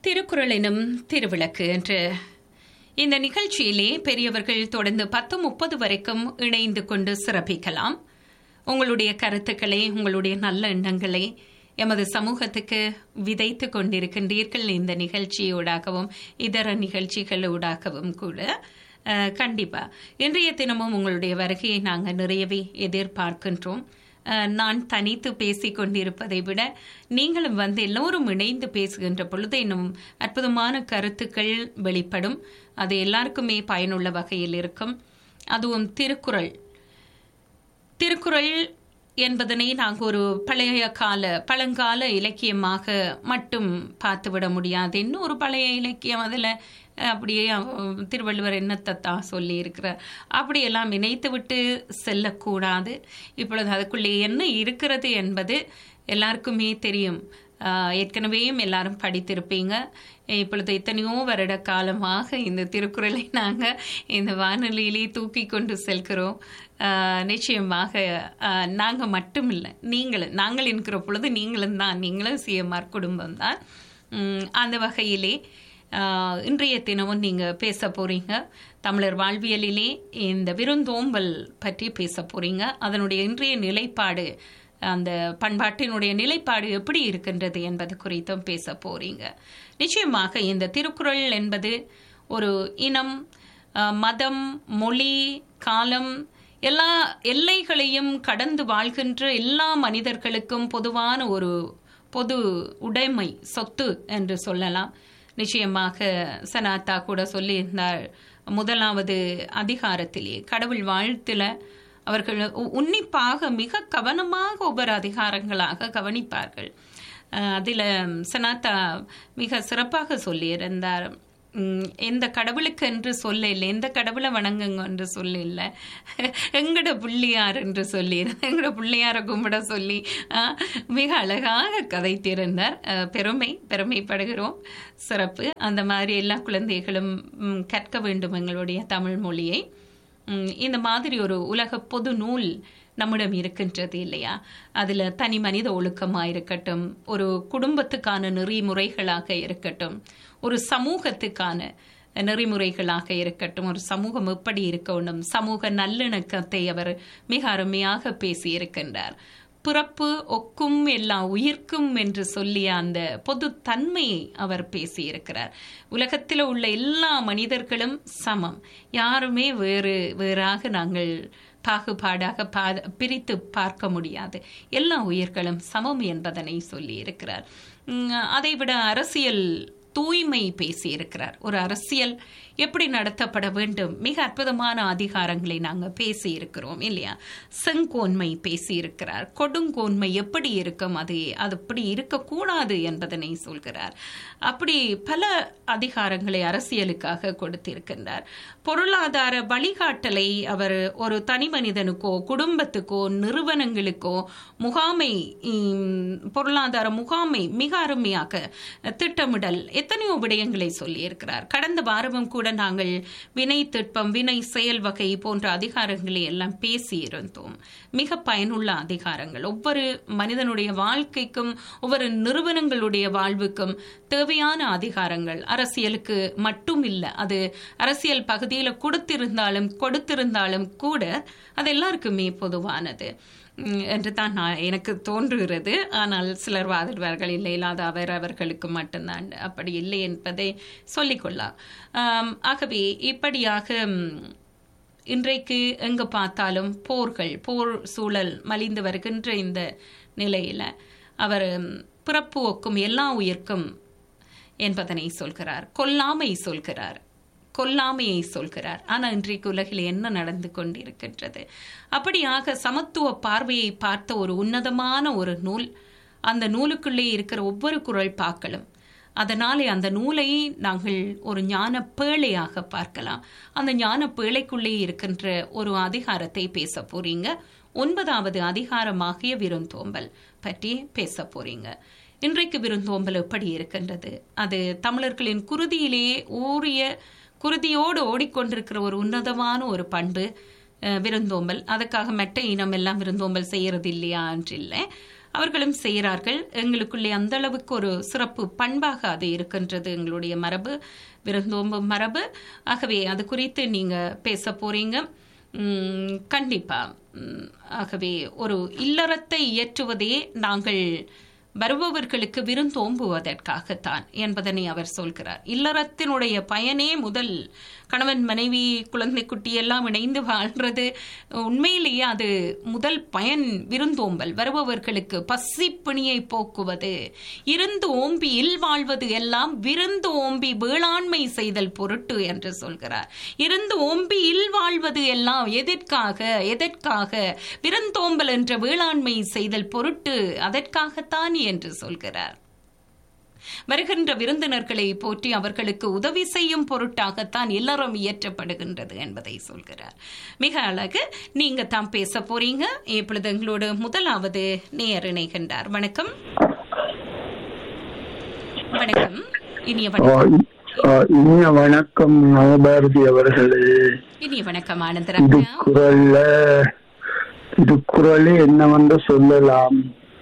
திருக்குறள் எனும் திருவிளக்கு என்று இந்த நிகழ்ச்சியிலே பெரியவர்கள் தொடர்ந்து பத்து முப்பது வரைக்கும் இணைந்து கொண்டு சிறப்பிக்கலாம் உங்களுடைய கருத்துக்களை உங்களுடைய நல்ல எண்ணங்களை எமது சமூகத்துக்கு விதைத்து கொண்டிருக்கின்றீர்கள் இந்த நிகழ்ச்சியோடாகவும் இதர நிகழ்ச்சிகளோடாகவும் கூட அஹ், கண்டிப்பா இன்றைய தினமும் உங்களுடைய வருகையை நாங்கள் நிறையவே எதிர்பார்க்கின்றோம் அஹ், நான் தனித்து பேசிக் கொண்டிருப்பதை விட நீங்களும் வந்து எல்லோரும் இணைந்து பேசுகின்ற பொழுது இன்னும் அற்புதமான கருத்துக்கள் வெளிப்படும் அது எல்லாருக்குமே பயனுள்ள வகையில் இருக்கும் அதுவும் திருக்குறள் திருக்குறள் என்பதனை நாங்கள் ஒரு பழைய கால பழங்கால இலக்கியமாக மட்டும் பார்த்துவிட முடியாது இன்னும் ஒரு பழைய இலக்கியம் அதில் அப்படியே அவ- திருவள்ளுவர் என்னத்தை தான் சொல்லி இருக்கிறார் அப்படியெல்லாம் நினைத்து விட்டு செல்லக்கூடாது இப்பொழுது அதுக்குள்ளே என்ன இருக்கிறது என்பது எல்லாருக்குமே தெரியும் ஆஹ் ஏற்கனவேயும் எல்லாரும் படித்திருப்பீங்க இப்பொழுது எத்தனையோ வருட காலமாக இந்த திருக்குறளை நாங்கள் இந்த வானொலியிலே தூக்கி கொண்டு செல்கிறோம் ஆஹ் நிச்சயமாக நாங்கள் மட்டும் இல்லை நீங்களும் நாங்கள் இருக்கிற பொழுது நீங்களும் தான் நீங்களும் சிஎம்ஆர் குடும்பம் தான் அந்த வகையிலே ஆஹ் இன்றைய தினமும் நீங்கள் பேச போறீங்க தமிழர் வாழ்வியலிலே இந்த விருந்தோம்பல் பற்றி பேச போறீங்க அதனுடைய இன்றைய நிலைப்பாடு அந்த பண்பாட்டினுடைய நிலைப்பாடு எப்படி இருக்கின்றது என்பது குறித்தும் பேச போறீங்க நிச்சயமாக இந்த திருக்குறள் என்பது ஒரு இனம் அஹ், மதம் மொழி காலம் எல்லா எல்லைகளையும் கடந்து வாழ்கின்ற எல்லா மனிதர்களுக்கும் பொதுவான ஒரு பொது உடைமை சொத்து என்று சொல்லலாம் நிச்சயமாக சனாத்தா கூட சொல்லியிருந்தார் முதலாவது அதிகாரத்திலே கடவுள் வாழ்த்துல அவர்கள் உ- உன்னிப்பாக மிக கவனமாக ஒவ்வொரு அதிகாரங்களாக கவனிப்பார்கள் அஹ் அதில சனாத்தா மிக சிறப்பாக சொல்லியிருந்தார் உம், எந்த கடவுளுக்கு என்று சொல்ல இல்லை எந்த கடவுளை வணங்குங்க என்று சொல்ல இல்லை எங்கட பிள்ளையார் என்று சொல்லி எங்கட பிள்ளையாரை கும்பிட சொல்லி அஹ், மிக அழகாக கதைத்திருந்தார் அஹ், பெருமை பெருமைப்படுகிறோம் சிறப்பு அந்த மாதிரி எல்லா குழந்தைகளும் உம், கற்க வேண்டும் எங்களுடைய தமிழ் மொழியை உம், இந்த மாதிரி ஒரு உலக பொது நூல் நம்மிடம் இருக்கின்றது இல்லையா அதுல தனி மனித ஒழுக்கமா இருக்கட்டும் ஒரு குடும்பத்துக்கான நெறிமுறைகளாக இருக்கட்டும் ஒரு சமூகத்துக்கான நெறிமுறைகளாக இருக்கட்டும் ஒரு சமூகம் எப்படி இருக்கணும் சமூக நல்லிணக்கத்தை அவர் மிக அருமையாக பேசியிருக்கின்றார் பிறப்பு ஒக்கும் எல்லா உயிர்க்கும் என்று சொல்லிய அந்த பொது தன்மையை அவர் பேசியிருக்கிறார் உலகத்தில் உள்ள எல்லா மனிதர்களும் சமம் யாருமே வேறு வேறாக நாங்கள் பாகுபாடாக பா பிரித்து பார்க்க முடியாது எல்லா உயிர்களும் சமம் என்பதனை சொல்லி இருக்கிறார் அதைவிட அரசியல் தூய்மை பேசியிருக்கிறார் ஒரு அரசியல் எப்படி நடத்தப்பட வேண்டும் மிக அற்புதமான அதிகாரங்களை நாங்கள் பேசி இருக்கிறோம் இல்லையா செங்கோன்மை பேசியிருக்கிறார் கொடுங்கோன்மை எப்படி இருக்கும் அது அது அப்படி இருக்கக்கூடாது என்பதனை சொல்கிறார் அப்படி பல அதிகாரங்களை அரசியலுக்காக கொடுத்திருக்கின்றார் பொருளாதார வழிகாட்டலை அவர் ஒரு தனி மனிதனுக்கோ குடும்பத்துக்கோ நிறுவனங்களுக்கோ முகாமை உம், பொருளாதார முகாமை மிக அருமையாக திட்டமிடல் எத்தனையோ விடயங்களை சொல்லியிருக்கிறார் கடந்த வாரமும் கூட நாங்கள் வினை திட்பம் வினை செயல் வகை போன்ற அதிகாரங்களை எல்லாம் பேசியிருந்தோம் மிக பயனுள்ள அதிகாரங்கள் ஒவ்வொரு மனிதனுடைய வாழ்க்கைக்கும் ஒவ்வொரு நிறுவனங்களுடைய வாழ்வுக்கும் தேவையான அதிகாரங்கள் அரசியலுக்கு மட்டும் இல்லை அது அரசியல் பகுதியில் கொடுத்திருந்தாலும் கொடுத்திருந்தாலும் கூட அது எல்லாருக்குமே பொதுவானது உம், என்று தான் நான் எனக்கு தோன்றுகிறது ஆனால் சிலர் வாதிடுவார்கள் இல்லை இல்லாத அவர் அவர்களுக்கு மட்டும்தான் அப்படி இல்லை என்பதை சொல்லிக்கொள்ளலாம் ஆம், ஆகவே இப்படியாக உம், இன்றைக்கு எங்கு பார்த்தாலும் போர்கள் போர் சூழல் மலிந்து வருகின்ற இந்த நிலையில அவர் உம், பிறப்பு ஒக்கும் எல்லா உயிர்க்கும் என்பதனை சொல்கிறார் கொல்லாமை சொல்கிறார் கொல்லாமையை சொல்கிறார் ஆனால் இன்றைக்கு உலகில் என்ன நடந்து கொண்டிருக்கின்றது அப்படியாக சமத்துவ பார்வையை பார்த்த ஒரு உன்னதமான ஒரு நூல் அந்த நூலுக்குள்ளே இருக்கிற ஒவ்வொரு குரல் பாக்களும் அதனாலே அந்த நூலை நாங்கள் ஒரு ஞான பேழையாக பார்க்கலாம் அந்த ஞான பேழைக்குள்ளே இருக்கின்ற ஒரு அதிகாரத்தை பேச போறீங்க ஒன்பதாவது அதிகாரமாகிய விருந்தோம்பல் பற்றி பேச போறீங்க இன்றைக்கு விருந்தோம்பல் எப்படி இருக்கின்றது அது தமிழர்களின் குருதியிலேயே ஊறிய குருதியோடு ஓடிக்கொண்டிருக்கிற ஒரு உன்னதமான ஒரு பண்பு அஹ், விருந்தோம்பல் அதுக்காக மெட்ட இனம் எல்லாம் விருந்தோம்பல் செய்யறது இல்லையா என்று இல்லை அவர்களும் செய்கிறார்கள் எங்களுக்குள்ளே அந்த அளவுக்கு ஒரு சிறப்பு பண்பாக அது இருக்கின்றது எங்களுடைய மரபு விருந்தோம்பும் மரபு ஆகவே அது குறித்து நீங்க பேச போறீங்க உம், கண்டிப்பா உம், ஆகவே ஒரு இல்லறத்தை இயற்றுவதே நாங்கள் வருபவர்களுக்கு விருந்தோம்புவதற்காகத்தான் என்பதனை அவர் சொல்கிறார் இல்லறத்தினுடைய பயனே முதல் கணவன் மனைவி குழந்தை குட்டி எல்லாம் இணைந்து வாழ்றது உண்மையிலேயே அது முதல் பயன் விருந்தோம்பல் வருபவர்களுக்கு பசி பிணியை போக்குவது இருந்து ஓம்பி இல் வாழ்வது எல்லாம் விருந்து ஓம்பி வேளாண்மை செய்தல் பொருட்டு என்று சொல்கிறார் இருந்து ஓம்பி இல் வாழ்வது எல்லாம் எதற்காக எதற்காக விருந்தோம்பல் என்ற வேளாண்மை செய்தல் பொருட்டு அதற்காகத்தான் என்று சொல்கிறார் வருகின்ற விருந்தினர்களை போற்றி அவர்களுக்கு உதவி செய்யும் பொருட்டாகத்தான் இல்லறம் இயற்றப்படுகின்றது என்பதை சொல்கிறார் மிக அழகு நீங்க தான் பேச போறீங்க இப்பொழுது எங்களோடு முதலாவது நேர் இணைகின்றார் வணக்கம் வணக்கம் இனிய ஆ, வணக்கம் இ- ஆ, இனிய வணக்கம் நவபாரதி அவர்களே இனிய வணக்கம் இது ஆனந்தராஜா குரல்ல திருக்குறள் என்னவென்று சொல்லலாம்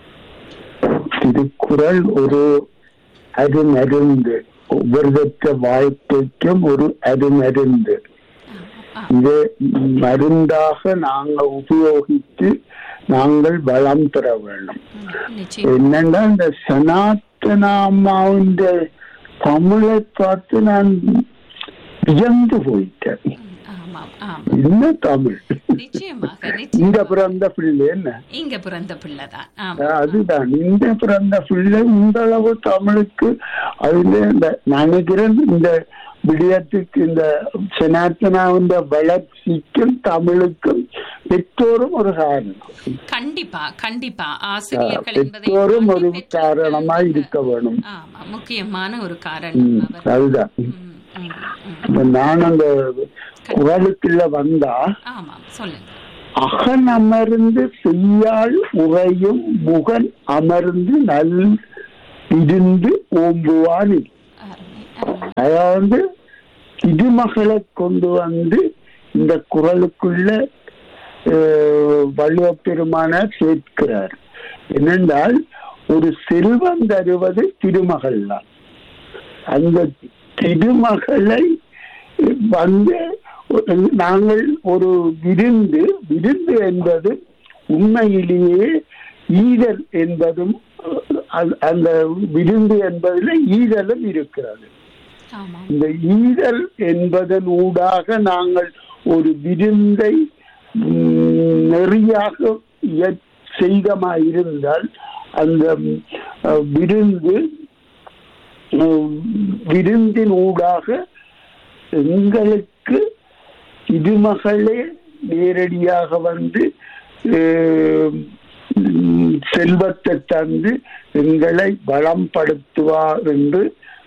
திருக்குறள் ஒரு அருமருந்து ஒவ்வொருத்த வாழ்க்கைக்கும் ஒரு அருமருந்து இது மருந்தாக நாங்கள் உபயோகித்து நாங்கள் வளம் பெற வேண்டும் நிச்சயம் என்னன்னா இந்த சனாத்தன அம்மாவின் தமிழை பார்த்து நான் வியந்து போயிட்டேன் ஆமாம் ஆமாம் என்ன தமிழ் நிச்சயமாக இந்த நிச்சயம் பிறந்த பிள்ளை என்ன இங்க பிறந்த பிள்ளைதான் ஆமா அதுதான் இந்த பிறந்த பிள்ளை இந்த அளவு தமிழுக்கு அதுல இந்த நினைக்கிறேன் இந்த விடயத்துக்கு இந்த சனாத்தனாவின் வளர்ச்சிக்கும் தமிழுக்கும் பெற்றோரும் ஒரு காரணம் கண்டிப்பா கண்டிப்பா ஆசிரியர்கள் என்பதை பெற்றோரும் ஒரு தாண்டி காரணமா பெற்றோர்கள் இருக்க வேணும் ஆமா முக்கியமான ஒரு காரணம் ம், அவர் அதுதான் ம், ம், ம். இப்ப நான் அந்த குரலுக்குள்ள வந்தா ஆமாம் சொல்லுங்க அகன் அமர்ந்து செய்யாள் உறையும் முகன் அமர்ந்து நல் இருந்து ஓம்புவான் அருமை, அருமை. அதாவது திருமகளை கொண்டு வந்து இந்த குரலுக்குள்ள அஹ், வள்ளுவ பெருமானார் சேர்க்கிறார் என்னென்றால் ஒரு செல்வம் தருவது திருமகள் தான் அந்த திருமகளை வந்து ஒரு- நாங்கள் ஒரு விருந்து விருந்து என்பது உண்மையிலேயே ஈதல் என்பதும் அஹ், அந்த விருந்து என்பதில் ஈதலும் இருக்கிறது ஆமாம் இந்த ஈதல் என்பதன் ஊடாக நாங்கள் ஒரு விருந்தை ம், நெறியாக இய- செய்தமாயிருந்தால் அந்த ம், அஹ், விருந்து ம், விருந்தின் ஊடாக எங்களுக்கு இதுமகளே நேரடியாக வந்து அஹ், ம், செல்வத்தை தந்து எங்களை வளம்படுத்துவா என்று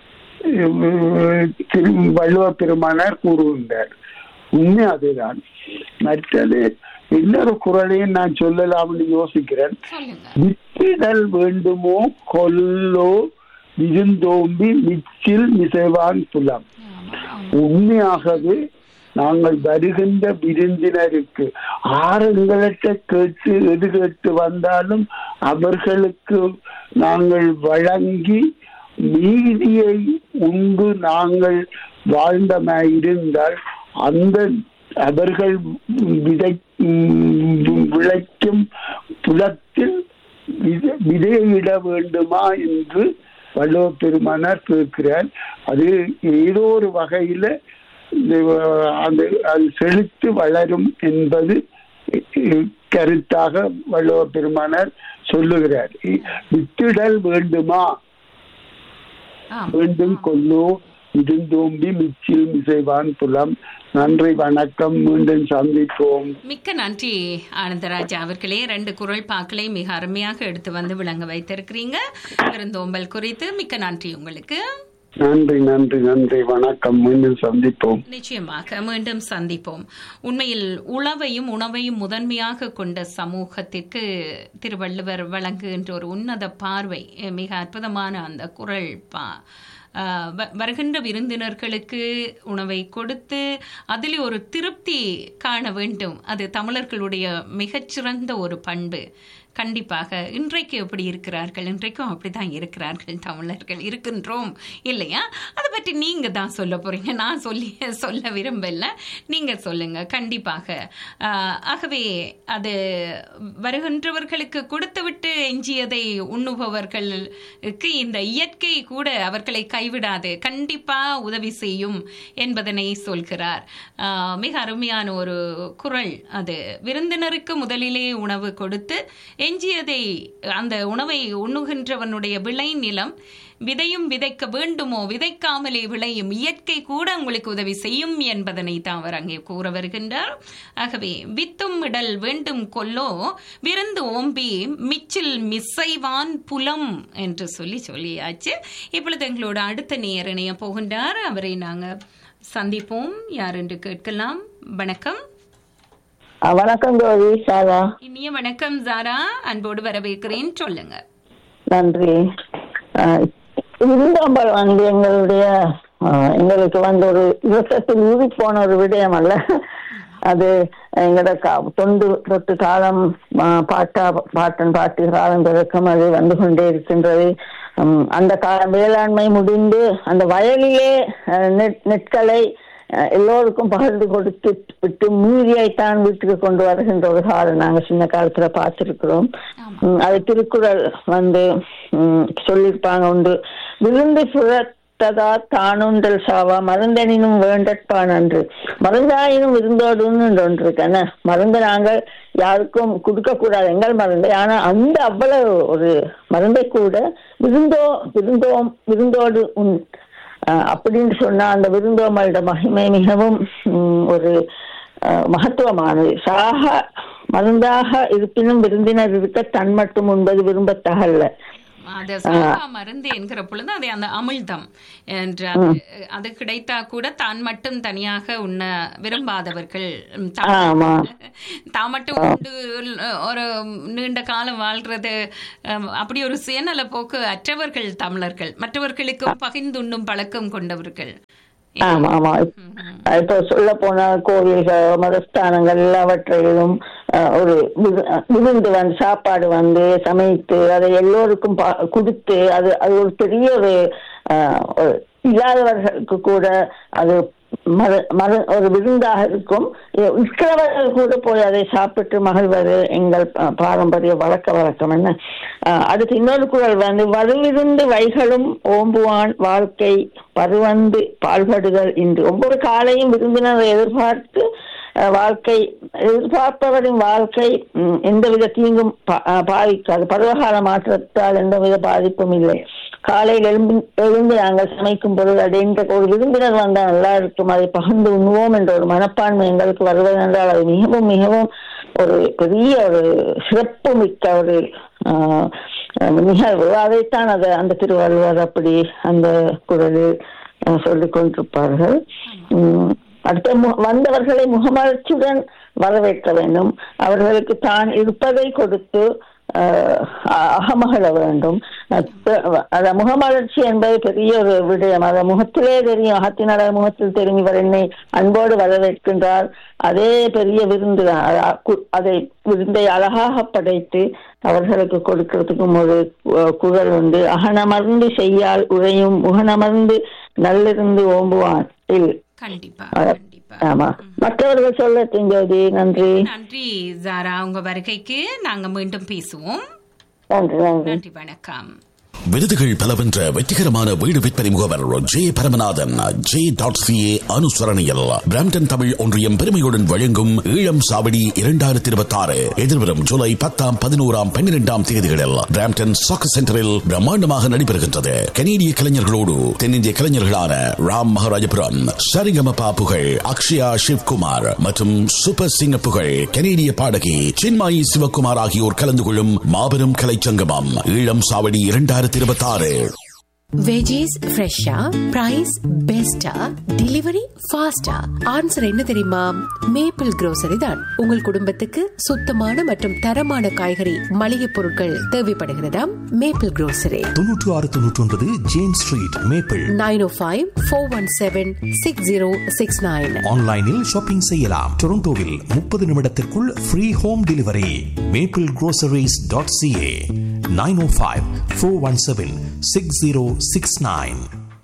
அஹ், திரு- வள்ளுவ பெருமானார் கூறுகின்றார் உண்மை அதுதான் மற்றது இன்னொரு குரலையும் நான் சொல்லலாம்னு யோசிக்கிறேன் சொல்லுங்க வித்திடல் வேண்டுமோ கொல்லோ விருந்தோம்பி மிச்சில் மிசைவான் புலம் ஆமா, ஆமா. உண்மையாகவே நாங்கள் வருகின்ற விருந்தினருக்கு ஆறுங்களற்ற கேட்டு எது கேட்டு வந்தாலும் அவர்களுக்கு நாங்கள் வழங்கி நீதியை உண்டு நாங்கள் வாழ்ந்தமாயிருந்தால் அந்த அவர்கள் விதை உம், விளைக்கும் புலத்தில் வித- விதையிட வேண்டுமா என்று வள்ளுவ பெருமானார் கேட்கிறார் அது ஏதோ ஒரு வகையில இந்த, அந்த அது செழித்து வளரும் என்பது அஹ், கருத்தாக வள்ளுவ பெருமானார் சொல்லுகிறார் வித்திடல் வேண்டுமா ஆமாம். வேண்டும் கொல்லோ இருந்தோம்பி மிச்சில் மிசைவான் புலம் நன்றி வணக்கம் மீண்டும் சந்திப்போம் மிக்க நன்றி ஆனந்தராஜா அவர்களே ரெண்டு குரல் பாக்களை மிக அருமையாக எடுத்து வந்து விளங்க வைத்திருக்கிறீங்க விருந்தோம்பல் குறித்து மிக்க நன்றி உங்களுக்கு நன்றி நன்றி நன்றி வணக்கம் மீண்டும் சந்திப்போம் நிச்சயமாக மீண்டும் சந்திப்போம் உண்மையில் உளவையும் உணவையும் முதன்மையாக கொண்ட சமூகத்திற்கு திருவள்ளுவர் வழங்குகின்ற ஒரு உன்னத பார்வை மிக அற்புதமான அந்த குரல் பா ஆஹ் வ- வருகின்ற விருந்தினர்களுக்கு உணவை கொடுத்து அதில் ஒரு திருப்தி காண வேண்டும் அது தமிழர்களுடைய மிகச்சிறந்த ஒரு பண்பு கண்டிப்பாக இன்றைக்கு எப்படி இருக்கிறார்கள் இன்றைக்கும் அப்படிதான் இருக்கிறார்கள் தமிழர்கள் இருக்கின்றோம் இல்லையா அதை பற்றி நீங்க தான் சொல்ல போறீங்க நான் சொல்லி சொல்ல விரும்பல நீங்க சொல்லுங்க கண்டிப்பாக ஆஹ், ஆகவே அது வருகின்றவர்களுக்கு கொடுத்துவிட்டு எஞ்சியதை உண்ணுபவர்களுக்கு இந்த இயற்கை கூட அவர்களை கைவிடாது கண்டிப்பா உதவி செய்யும் என்பதனை சொல்கிறார் ஆஹ், மிக அருமையான ஒரு குரல் அது விருந்தினருக்கு முதலிலே உணவு கொடுத்து எஞ்சியதை அந்த உணவை உண்ணுகின்றவனுடைய விளை நிலம் விதையும் விதைக்க வேண்டுமோ விதைக்காமலே விளையும் இயற்கை கூட உங்களுக்கு உதவி செய்யும் என்பதனை தான் அவர் அங்கே கூற வருகின்றார் ஆகவே வித்தும் இடல் வேண்டும் கொல்லோ விருந்து ஓம்பி மிச்சில் மிசைவான் புலம் என்று சொல்லி சொல்லியாச்சு இப்பொழுது எங்களோட அடுத்த நேர் இணைய போகின்றார் அவரை நாங்க சந்திப்போம் யார் என்று கேட்கலாம் வணக்கம் அஹ் வணக்கம் கௌரி சாரா இனிய வணக்கம் ஜாரா அன்போடு வரவேற்கிறேன் சொல்லுங்க நன்றி அஹ் விருந்தாம்பல் வந்து எங்களுடைய அஹ், எங்களுக்கு வந்து ஒரு இலக்கத்தில் ஊறி போன ஒரு விடயம் அல்ல அது எங்களோட கா- தொண்டு தொட்டு காலம் அஹ், பாட்டா பாட்டன் பாட்டி காலம் பிறக்கும் அது வந்து கொண்டே இருக்கின்றது உம், அந்த கால வேளாண்மை முடிந்து அந்த வயலிலே அஹ், நெற்- நெற்களை அஹ், எல்லோருக்கும் பகிர்ந்து கொடுத்து விட்டு மீதியைத்தான் வீட்டுக்கு கொண்டு வருகின்ற ஒரு காலம் நாங்க சின்ன காலத்துல பார்த்திருக்கிறோம் உம், அது திருக்குறள் வந்து உம், சொல்லியிருப்பாங்க உண்டு விருந்து சுரத்ததா தானுண்டல் சாவா மருந்தனினும் வேண்டற்பான் அன்று மருந்தாயினும் விருந்தோடுன்னு ஒன்று இருக்கு என்ன மருந்து நாங்கள் யாருக்கும் கொடுக்க கூடாது எங்கள் மருந்து ஆனா அந்த அவ்வளவு ஒரு மருந்தை கூட விருந்தோ விருந்தோம் விருந்தோடு உண் அஹ் அப்படின்னு சொன்னா அந்த விருந்தோமலிட மகிமை மிகவும் உம், ஒரு அஹ், மகத்துவமானது சாக மருந்தாக இருப்பினும் விருந்தினர் இருக்க தன் மட்டும் உண்பது விரும்பத்தகல்ல அது சாகா மருந்து என்கிற பொழுது அது அந்த அமிழ்தம் என்று அது அது கிடைத்தா கூட தான் மட்டும் தனியாக உண்ண விரும்பாதவர்கள் ம், தான் ஆமா தான் மட்டும் உண்டு ஒரு நீண்ட காலம் வாழ்றது அம், அப்படி ஒரு சுயநல போக்கு அற்றவர்கள் தமிழர்கள் மற்றவர்களுக்கும் பகிர்ந்துண்ணும் பழக்கம் கொண்டவர்கள் ஆமா ஆமா இப்போ சொல்ல போனா கோவில்கள் மதஸ்தானங்கள் எல்லாவற்றையும் அஹ், ஒரு விரு- விருந்து வந்து சாப்பாடு வந்து சமைத்து அதை எல்லோருக்கும் பா- கொடுத்து அது அது ஒரு பெரிய ஒரு அஹ், ஒரு இல்லாதவர்களுக்கு கூட அது மத மத ஒரு விருந்தாக இருக்கும் இ- இருக்கிறவர்கள் கூட போய் அதை சாப்பிட்டு மகிழ்வது எங்கள் ப- பாரம்பரிய வழக்க வழக்கம் என்ன அஹ், அடுத்து இன்னொரு குரல் வந்து வருவிருந்து வைகளும் ஓம்புவான் வாழ்க்கை பருவந்து பால்படுதல் இன்று ஒவ்வொரு காலையும் விருந்தினரை எதிர்பார்த்து அஹ், வாழ்க்கை எதிர்பார்ப்பவரின் வாழ்க்கை ம், எந்தவித தீங்கும் பா- அஹ், பாதிக்காது பருவகால மாற்றத்தால் எந்தவித பாதிப்பும் இல்லை காலையில் எழும்பி எழுந்து நாங்கள் சமைக்கும் பொழுது அடைந்த ஒரு விருந்தினர் வந்தால் நல்லா இருக்கும் அதை பகிர்ந்து உண்ணுவோம் என்ற ஒரு மனப்பான்மை எங்களுக்கு வருவதென்றால் அது மிகவும் மிகவும் ஒரு பெரிய ஒரு சிறப்பு மிக்க ஒரு ஆஹ், நிகழ்வு அதைத்தான் அது அந்த திருவள்ளுவர் அப்படி அந்த குரலில் ஆஹ், சொல்லிக் கொண்டிருப்பார்கள் உம், அடுத்த மு- வந்தவர்களை முகமலர்ச்சியுடன் வரவேற்க வேண்டும் அவர்களுக்கு தான் இருப்பதை கொடுத்து ஆஹ், அ- அகமகிழ வேண்டும் அத்த- அத முகமலர்ச்சி என்பது பெரிய ஒரு விடயம் அதை முகத்திலே தெரியும் அகத்தினட முகத்தில் தெரியும் இவர் என்னை அன்போடு வரவேற்கின்றார் அதே பெரிய விருந்து தான் அது அ- கு- அதை விருந்தை அழகாக படைத்து அவர்களுக்கு கொடுக்கிறதுக்கும் ஒரு கு- குரல் உண்டு அகனமர்ந்து செய்யால் உழையும் முகனமர்ந்து நல்லிருந்து ஓம்புவான் இல் கண்டிப்பா அஹ், கண்டிப்பா ஆமா மற்றவர்கள் சொல்லட்டும் ஜோதி நன்றி நன்றி ஜாரா உங்க வருகைக்கு நாங்க மீண்டும் பேசுவோம் நன்றி நன்றி நன்றி வணக்கம் விருதுகள் பல வென்ற வெற்றிகரமான வீடு விற்பனை முகவர் J Paramanathan J dot CA அனுசரணையில் பிராம்டன் தமிழ் ஒன்றியம் பெருமையுடன் வழங்கும் ஈழம் சாவடி இரண்டாயிரத்தி இருபத்தி ஆறு எதிர்வரும் ஜூலை பத்தாம் பதினோராம் பன்னிரெண்டாம் தேதிகளில் பிராம்டன் சாக்கர் சென்டரில் பிரம்மாண்டமாக நடைபெறுகின்றது கனேடிய கலைஞர்களோடு தென்னிந்திய கலைஞர்களான ராம் மகாராஜபுரம் சரிகமபா புகழ் அக்ஷயா சிவ்குமார் மற்றும் சூப்பர் சிங்க புகழ் கனேடிய பாடகி சின்மாயி சிவகுமார் ஆகியோர் கலந்து கொள்ளும் மாபெரும் கலைச்சங்கமம் ஈழம் சாவடி இரண்டாயிரத்தி இருபத்தி ஆறு வெஜிஸ் ஃப்ரெஷ்ஷா பிரைஸ் பெஸ்டா டெலிவரி ஃபாஸ்டா ஆன்சர் என்ன தெரியுமா மேப்பிள் grocery தான் உங்கள் குடும்பத்துக்கு சுத்தமான மற்றும் தரமான காய்கறி மளிகை பொருட்கள் தேவைப்படுகிறதா மேப்பிள் grocery தொன்னூற்று ஆறு தொன்னூற்றி ஒன்பது James street Maple nine O five four one seven six zero six nine ஆன்லைனில் ஷாப்பிங் செய்யலாம் டொரண்டோவில் முப்பது நிமிடத்திற்குள் free home delivery Maple groceries.ca dot CA nine O five four one seven six zero six nine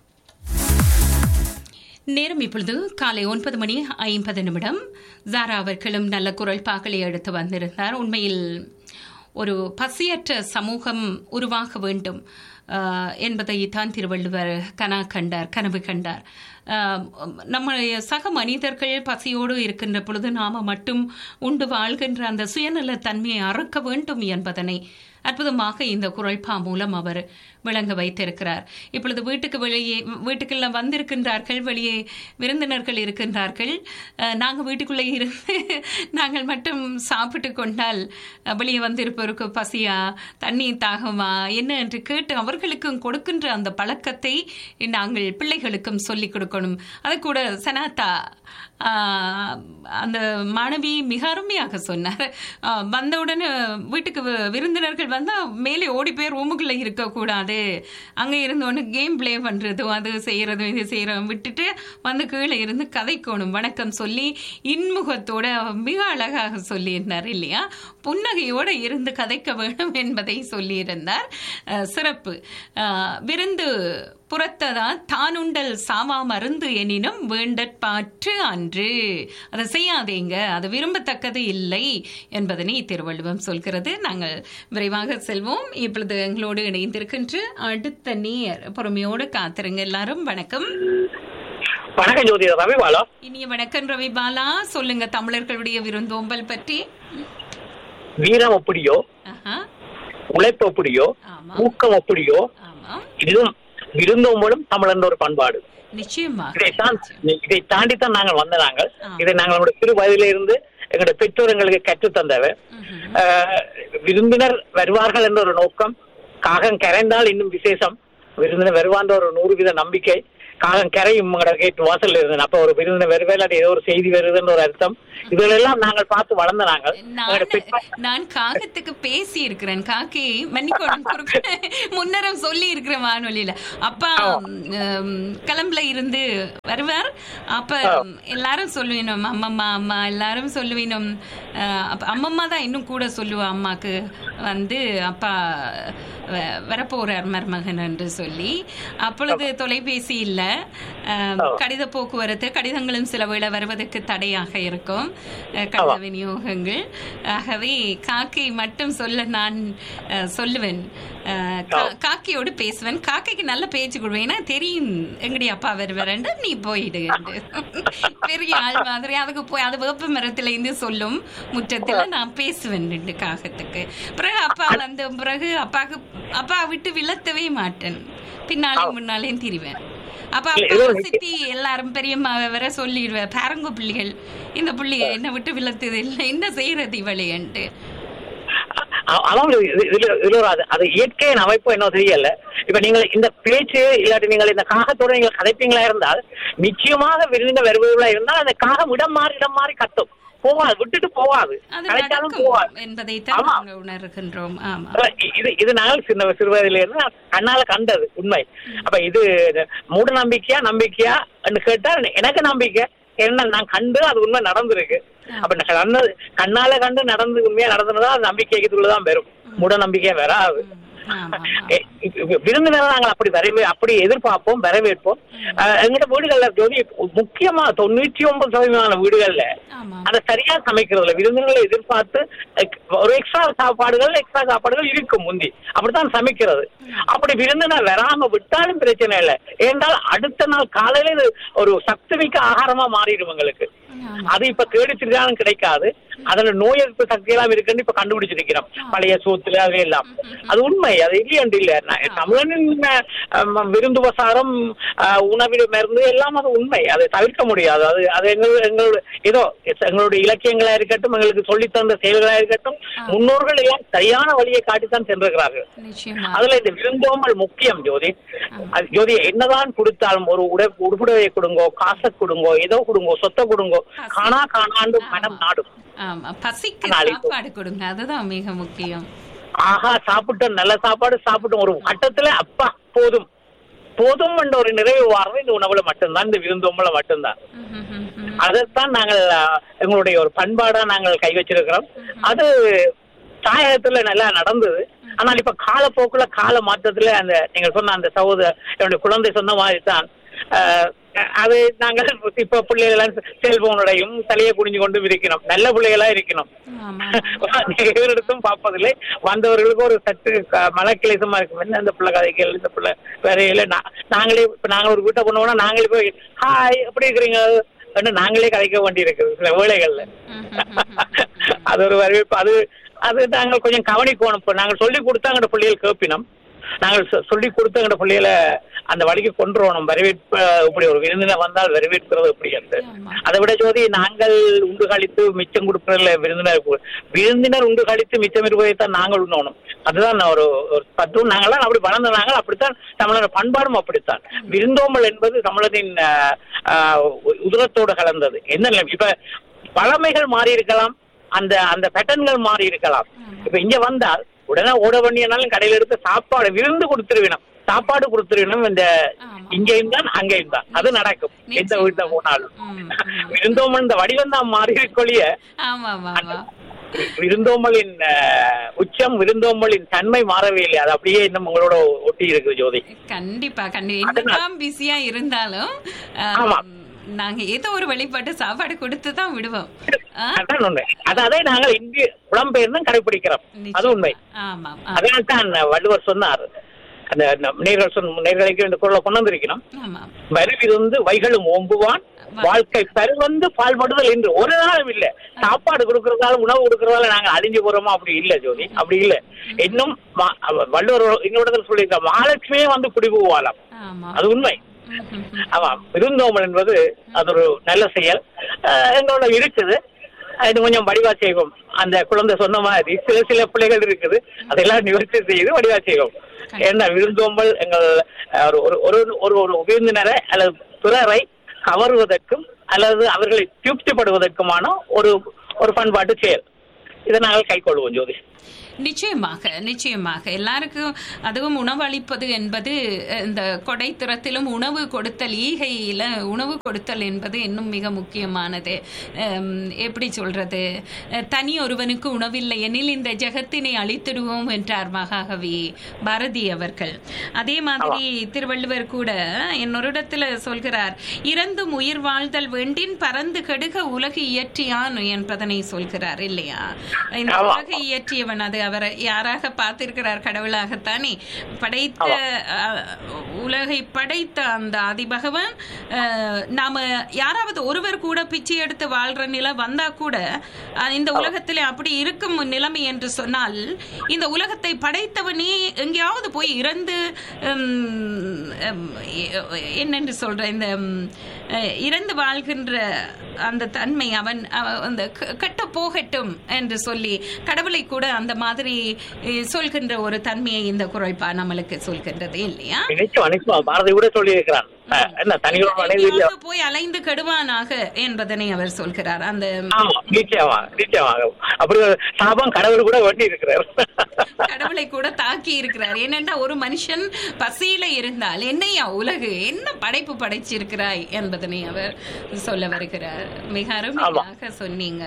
நேரம் இப்பொழுது காலை ஒன்பது மணி ஐம்பது நிமிடம் ஜாரா அவர்களும் நல்ல குரல் பாக்களை எடுத்து வந்திருந்தார் உண்மையில் ஒரு பசியற்ற சமூகம் உருவாக வேண்டும் ஆஹ், என்பதை தான் திருவள்ளுவர் கனா கண்டார் கனவு கண்டார் ஆஹ், நம்முடைய சக மனிதர்கள் பசியோடு இருக்கின்ற பொழுது நாம மட்டும் உண்டு வாழ்கின்ற அந்த சுயநல தன்மையை அறுக்க வேண்டும் என்பதனை அற்புதமாக இந்த குரல்பா மூலம் அவர் விளங்க வைத்திருக்கிறார் இப்பொழுது வீட்டுக்கு வெளியே வீட்டுக்குள்ள வந்திருக்கின்றார்கள் வெளியே விருந்தினர்கள் இருக்கின்றார்கள் அஹ், நாங்க வீட்டுக்குள்ளே இருந்து நாங்கள் மட்டும் சாப்பிட்டு கொண்டால் அஹ், வெளியே வந்திருப்பவருக்கு பசியா தண்ணீர் தாகமா என்ன என்று கேட்டு அவர்களுக்கும் கொடுக்கின்ற அந்த பழக்கத்தை நாங்கள் பிள்ளைகளுக்கும் சொல்லிக் கொடுக்கணும் அது கூட சனாத்தா ஆஹ், அந்த மாணவி மிக அருமையாக சொன்னார் ஆஹ், வந்தவுடனே வீட்டுக்கு வி- விருந்தினர்கள் வந்தா மேலே ஓடி போய் ரூமுக்குள்ள இருக்கக்கூடாது அங்க இருந்தோன்னு கேம் ப்ளே பண்றதும் அது செய்யறதும் இது செய்யறதும் விட்டுட்டு வந்து கீழே இருந்து கதைக்கணும் வணக்கம் சொல்லி இன்முகத்தோட மிக அழகாக சொல்லியிருந்தார் இல்லையா புன்னகையோட இருந்து கதைக்க வேண்டும் என்பதை சொல்லியிருந்தார் அஹ், சிறப்பு அஹ், விருந்து புறத்ததா தானுண்டல் சாவா மருந்து எனினும் வேண்டற்பாற்று அன்று அதை செய்யாதீங்க அது விரும்பத்தக்கது இல்லை என்பதனை திருவள்ளுவம் சொல்கிறது நாங்கள் விரைவாக செல்வோம் இப்பொழுது எங்களோடு இணைந்திருக்கின்ற அடுத்த நீர் பொறுமையோடு காத்திருங்க எல்லாரும் வணக்கம் வணக்கம் ஜோதி ரவிபாலா இனிய வணக்கம் ரவி பாலா சொல்லுங்க தமிழர்களுடைய விருந்தோம்பல் பற்றி வீரம் எப்படியோ ஆஹா, உழைப்பு எப்படியோ ஆமா ஊக்கம் எப்படியோ ஆமாம் இதுவும் விருந்தோம்பலும் தமிழன் ஒரு பண்பாடு நிச்சயமாக இதைத்தான் இதை தாண்டித்தான் நாங்கள் வந்த நாங்கள் ஆ. இதை நாங்கள் நம்முடைய சிறு வயதில இருந்து எங்களுடைய பெற்றோர் எங்களுக்கு கற்றுத் தந்தவர் ம்ஹும். ஆஹ், விருந்தினர் வருவார்கள் என்ற ஒரு நோக்கம் காகம் கரைந்தால் இன்னும் விசேஷம் விருந்தினர் வருவான்ற ஒரு நூறு வீத நம்பிக்கை காகம் கரையும் உங்களோட கேட்டு வாசல்ல இருந்தேன் அப்ப ஒரு விருந்தினர் வருவேல் அது ஏதோ ஒரு செய்தி வருதுன்ற ஒரு அர்த்தம் இதுகளெல்லாம் நாங்கள் பார்த்து வளர்ந்த நாங்கள் எங்களுடைய நான் பெற்றோர் நான் காகத்துக்கு பேசி இருக்கிறேன் காக்கி மன்னிக்கோணும் குறுக்க முன்னரம் சொல்லி இருக்கிற வானொலியில அப்பா உம், கிளம்புல இருந்து வருவார் அப்ப எல்லாரும் சொல்லுவீனும் அம்மம்மா அம்மா எல்லாரும் சொல்லுவீனும் அஹ், அப்ப அம்மம்மா தான் இன்னும் கூட சொல்லுவா அம்மாக்கு வந்து அப்பா வ- வரப்போறார் மருமகன் என்று சொல்லி அப்பொழுது தொலைபேசி இல்ல அஹ், கடித போக்குவரத்து கடிதங்களும் சில வேளை வருவதற்கு தடையாக இருக்கும் அஹ், கடித விநியோகங்கள் ஆகவே காக்கை மட்டும் சொல்ல நான் அஹ், சொல்லுவேன் அஹ், கா- காக்கையோடு பேசுவேன் காக்கைக்கு நல்ல பேச்சு கொடுவேன் ஏன்னா தெரியும் எங்கடி அப்பா வருவாரண்டு நீ போயிடு என்று. பெரிய ஆள் மாதிரி அதுக்கு போய் அது வேப்ப மரத்துல இருந்து சொல்லும் முற்றத்துல நான் பேசுவேன் ரெண்டு காகத்துக்கு பிறகு அப்பா வந்த பிறகு அப்பாக்கு அப்பா விட்டு விளத்தவே மாட்டேன் பின்னாலே முன்னாலேயும் திரிவேன் அப்ப அப்பா சித்தி எல்லாரும் பெரியம்மா வர சொல்லிடுவேன் பாருங்க பிள்ளைகள் இந்த புள்ளி என்ன விட்டு விளத்துது இல்லை என்ன செய்யறது இவளையன்ட்டு அ- அதான் இது- இதுல இதுல ஒரு அது அது இயற்கையின் அமைப்பு என்ன தெரியல இப்ப நீங்கள் இந்த பேச்சு இல்லாட்டி நீங்கள் இந்த காகத்தோட நீங்கள் கதைப்பீங்களா இருந்தால் நிச்சயமாக விருந்தினர் வருபவர்களா இருந்தால் அந்த காகம் இடம் மாறி இடம் மாறி கத்தும் போகாது விட்டுட்டு போகாது அது கலைச்சாலும் நடக்கும் போகாது என்பதைத்தான் ஆமா. நாங்கள் உணர்கின்றோம் ஆமா அப்ப இது இது நாங்கள் சின்ன சிறுவயதில இருந்து நான் கண்ணால கண்டது உண்மை அப்ப இது மூட நம்பிக்கையா நம்பிக்கையா கேட்டா எனக்கு நம்பிக்கை என்ன நான் கண்டு அது உண்மை நடந்திருக்கு அப்ப நான் கண்ணு கண்ணால கண்டு நடந்து உண்மையா நடந்ததுதான் அது நம்பிக்கைக்குள்ளதான் வரும் மூட நம்பிக்கையா வராது ஆமா எ- இப்ப விருந்தினரை நாங்கள் அப்படி வரவே அப்படி எதிர்பார்ப்போம் வரவேற்போம் அஹ் எங்கட வீடுகள்ல ஜோதி முக்கியமா தொண்ணூற்றி ஒன்பது சதவீதமான வீடுகள்ல ஆமா அதை சரியா சமைக்கிறதுல விருந்தினர்களை எதிர்பார்த்து எக்- ஒரு எக்ஸ்ட்ரா சாப்பாடுகள் எக்ஸ்ட்ரா சாப்பாடுகள் இருக்கும் முந்தி அப்படித்தான் சமைக்கிறது அப்படி விருந்தினர் வராம விட்டாலும் பிரச்சனை இல்லை ஏனென்றால் அடுத்த நாள் காலையில இது ஒரு சக்திமிக்க ஆகாரமா மாறிடும் எங்களுக்கு அது இப்ப தேடி திரிஞ்சாலும் கிடைக்காது அதுல நோய் எதிர்ப்பு சக்தி எல்லாம் இருக்குன்னு இப்ப கண்டுபிடிச்சிருக்கிறோம் பழைய சோத்துல அது எல்லாம் அது உண்மை அது இல்லையன்று இல்ல நான் தமிழனின் அஹ், விருந்து உபசாரம் அஹ், உணவு மருந்து எல்லாம் அது உண்மை அதை தவிர்க்க முடியாது அது அது எங்கள் எங்களோட ஏதோ எங்களுடைய இலக்கியங்களா இருக்கட்டும் எங்களுக்கு சொல்லித் தந்த செயல்களா இருக்கட்டும் முன்னோர்கள் எல்லாம் சரியான வழியை காட்டித்தான் சென்றிருக்கிறார்கள் நிச்சயமா அதுல இந்த விருந்தோம்பல் முக்கியம் ஜோதி அது ஜோதி என்னதான் கொடுத்தாலும் ஒரு உட உடுப்புடவை கொடுங்கோ காசை கொடுங்கோ ஏதோ கொடுங்கோ சொத்தை கொடுங்கோ காணா காணாண்டு மனம் நாடும் ஆமா பசிக்கு நாளைக்கு போ- சாப்பாடு கொடுங்க அதுதான் மிக முக்கியம் ஆஹா சாப்பிட்டோம் நல்ல சாப்பாடு சாப்பிட்டோம் ஒரு கட்டத்துல அப்பா போதும் போதும் என்ற ஒரு நிறைவு வாரம் இந்த உணவுல மட்டும்தான் இந்த விருந்தோம்பல மட்டும்தான் ம்ஹும், ம்ஹும். அதைத்தான் நாங்கள் அஹ், எங்களுடைய ஒரு பண்பாடா நாங்கள் கை வச்சிருக்கிறோம் அது தாயகத்துல நல்லா நடந்தது ஆனால் இப்ப காலப்போக்குல கால மாற்றத்துல அந்த நீங்க சொன்ன அந்த சகோதர என்னுடைய குழந்தை சொன்ன மாதிரி தான் அஹ், அது நாங்கள் இப்ப பிள்ளைகள் செல்போனுடையும் தலையை குனிஞ்சு கொண்டு இருக்கிறோம் நல்ல பிள்ளைகளா இருக்கணும் ஆமா நேரிடத்தும் பார்ப்பதில்லை வந்தவர்களுக்கு ஒரு சற்று க- மனக்கிளேசமா இருக்கும் என்ன இந்த பிள்ளை கதைகள் இந்த பிள்ளை வேற இல்லை நா- நாங்களே இப்ப நாங்க ஒரு வீட்டை போனோம்னா நாங்களே போய் ஹாய் எப்படி இருக்கிறீங்க அப்படின்னு நாங்களே கதைக்க வேண்டி இருக்குது சில வேளைகள்ல அது ஒரு வரவேற்பு அது அது நாங்கள் கொஞ்சம் கவனிக்கணும் இப்போ நாங்கள் சொல்லி கொடுத்தா எங்கட பிள்ளைகள் கேட்பினோம் நாங்கள் சொ- சொல்லி கொடுத்த எங்கட பிள்ளைகளை அந்த வழிக்கு கொண்டு வரணும் வரவேற்பு இப்படி ஒரு விருந்தினர் வந்தால் வரவேற்கிறது எப்படி என்று ஆமா. அதை விட ஜோதி நாங்கள் உண்டு கழித்து மிச்சம் கொடுக்கறதுல விருந்தினர் கு- விருந்தினர் உண்டு கழித்து மிச்சம் இருப்பதைத்தான் நாங்கள் உண்ணணும் அதுதான் நான் ஒரு ஒரு தத்துவம் நாங்களாம் அப்படி வளர்ந்த நாங்கள் அப்படித்தான் தமிழர் பண்பாடும் அப்படித்தான் விருந்தோம்பல் என்பது தமிழரின் ஆஹ், ஆஹ், உதரத்தோடு கலந்தது என்ன நிலைமை? இப்ப பழமைகள் மாறி இருக்கலாம் அந்த அந்த பேட்டர்ன்கள் மாறி இருக்கலாம் இப்ப இங்க வந்தால் உடனே ஓட வேண்டியனாலும் கடையில எடுத்து சாப்பாடு விருந்து கொடுத்துருவினோம் சாப்பாடு கொடுத்துருவினோம் இந்த ஆமா. இங்கேயும் தான் அங்கேயும் தான் அது நடக்கும் எந்த நிச்சயம். வீட்டுல போனாலும் ம், ம். விருந்தோம்பல் இந்த வடிவம் தான் மாறி இருக்கொழிய ஆமா ஆமா ஆமா விருந்தோம்பலின் அஹ், உச்சம் விருந்தோம்பலின் தன்மை மாறவே இல்லை அது அப்படியே இன்னும் உங்களோட ஒட்டி இருக்கு ஜோதி கண்டிப்பா கண்டிப்பா என்னதான் பிஸியா இருந்தாலும் ஆம், ஆமா. நாங்க ஏதோ ஒரு வழிபாட்டு சாப்பாடு கொடுத்து தான் விடுவோம் ஆ? அதான் உண்மை அதாவது நாங்கள் இந்திய புலம்பெயர்ந்தும் கடைபிடிக்கிறோம் அது உண்மை ஆமா ஆமா அதனால் தான் வள்ளுவர் சொன்னார் அந்த நம் நேர்கள் சொன்ன நேர்களுக்கு இந்த குரலை கொண்டு வந்திருக்கணும் ஆமா வருவிருந்து வைகளும் ஓம்புவான் வாழ்க்கை பருவந்து பால்படுதல் என்று ஒரு நாளும் இல்ல சாப்பாடு கொடுக்கறதால உணவு கொடுக்கறதால நாங்க அழிஞ்சு போறோமா அப்படி இல்ல ஜோதி அப்படி இல்ல இன்னும் மா- அவ- வள்ளுவர் இன்னொரு சொல்லியிருக்க மகாலட்சுமியே வந்து குடி போவாளாம் ஆமா அது உண்மை ம், ம், ம். ஆமா விருந்தோம்பல் என்பது அது ஒரு நல்ல செயல் அஹ் எங்களோட இருக்குது இது கொஞ்சம் வடிவா செய்வோம் அந்த குழந்தை சொன்ன மாதிரி சில சில பிள்ளைகள் இருக்குது அதெல்லாம் நிவர்த்தி செய்து வடிவா செய்வோம் ஏன்னா விருந்தோம்பல் எங்கள் அஹ், ஒரு ஒரு ஒரு ஒரு ஒரு விருந்தினரை அல்லது பிறரை கவருவதற்கும் அல்லது அவர்களை திருப்திப்படுவதற்குமான ஒரு ஒரு பண்பாட்டு செயல் இதை நாங்கள் கைக்கொள்வோம் ஜோதி நிச்சயமாக நிச்சயமாக எல்லாருக்கும் அதுவும் உணவளிப்பது என்பது அஹ், இந்த கொடைத்திறத்திலும் உணவு கொடுத்தல் ஈகையில உணவு கொடுத்தல் என்பது இன்னும் மிக முக்கியமானது அம், எப்படி சொல்றது அஹ், தனி ஒருவனுக்கு உணவில்லை எனில் இந்த ஜெகத்தினை அழித்திடுவோம் என்றார் மகாகவி பாரதி அவர்கள் அதே மாதிரி திருவள்ளுவர் கூட இன்னொரு இடத்துல சொல்கிறார் இறந்தும் உயிர் வாழ்தல் வேண்டின் பறந்து கெடுக உலகு இயற்றியான் என்பதனை சொல்கிறார் இல்லையா இந்த ஆமா. உலகை இயற்றியவன் அது அவரை யாராக பார்த்திருக்கிறார் கடவுளாகத்தானே படைத்த அஹ், உலகை படைத்த அந்த ஆதிபகவன் அஹ், நாம யாராவது ஒருவர் கூட பிச்சை எடுத்து வாழ்ற நிலை வந்தா கூட அஹ், இந்த உலகத்திலே அப்படி இருக்கும் நிலைமை என்று சொன்னால் இந்த உலகத்தை படைத்தவனே எங்கேயாவது போய் இறந்து உம், உம், என்னென்று சொல்ற இந்த உம், அஹ், இறந்து வாழ்கின்ற அந்த தன்மை அவன் அவ- அந்த க- கெட்ட போகட்டும் என்று சொல்லி கடவுளை கூட அந்த மாதிரி அஹ், சொல்கின்ற ஒரு தன்மையை இந்த குரல்பா நம்மளுக்கு சொல்கின்றது இல்லையா நிச்சயம் நிச்சயம் பாரதி கூட சொல்லி இருக்கிறான் என்ன தனியோட மனைவி இல்லையா எங்கேயாவது போய் அலைந்து கெடுவானாக என்பதனை அவர் சொல்கிறார் அந்த ஆமா நிச்சயமா நிச்சயமாக அப்படி ஒரு சாபம் கடவுள் கூட வேண்டி இருக்கிறார் கடவுளை கூட தாக்கி இருக்கிறார் ஏனென்றா ஒரு மனுஷன் பசியில இருந்தால் என்னையா உலகு என்ன படைப்பு படைச்சிருக்கிறாய் என்பதனை அவர் சொல்ல வருகிறார் மிக அருமையாக சொன்னீங்க